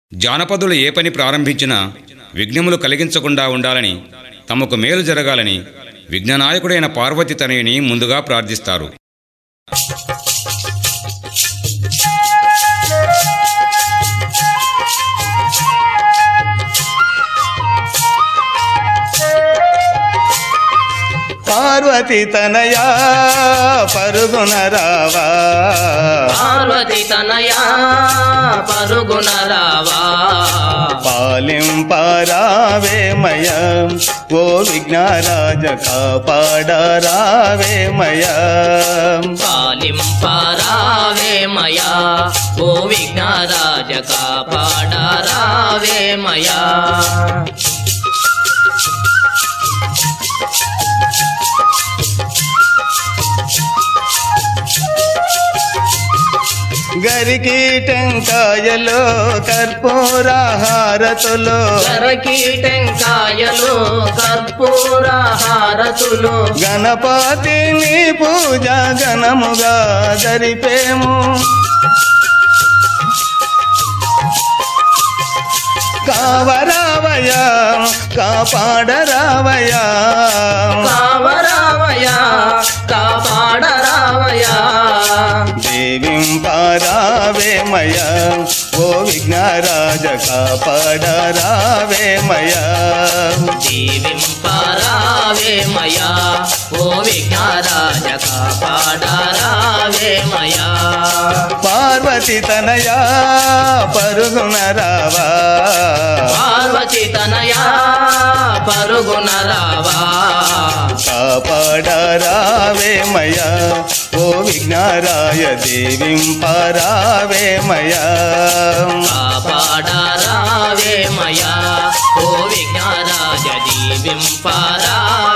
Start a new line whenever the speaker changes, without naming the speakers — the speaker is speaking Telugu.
జానపదులు ఏ పని ప్రారంభించినా విఘ్నములు కలిగించకుండా ఉండాలని తమకు మేలు జరగాలని విఘ్ననాయకుడైన పార్వతి తనయుని ముందుగా ప్రార్థిస్తారు
పార్వతి తనయా పరుగున రావా
పార్వతి తనయా పరుగున రావా
పాలింపారావేమయ ఓ విఘ్నరాజ కాపాడరావేమయ
పాలింపరావేమయా ఓ విఘ్నరాజ కాపాడరావేమయా
గరికి టెంకాయలో కర్పూర హారతులు
కరకి టెంకాయలు కర్పూర హారతులు
గణపతిని పూజ గణముగా జరిపేము కావరావయ కాపాడరావయ
కావరావయా కాపాడరావయా
దేవింపారావేమయ ఓ విఘ్నరాజ కాపాడరావేమయ
దేవింపరావేమయా ఓ విఘ్నరాజ కాపాడరావేమయా
పార్వతి తనయా పరుగున రావా
పార్వతి తనయా పరుగున రావా
కాపాడరావేమయ ఓ విఘ్నరాయ దేవింపరావేమయ
కాపాడరావేమయా ఓ విఘ్నరాజ దేవింపరావేమయా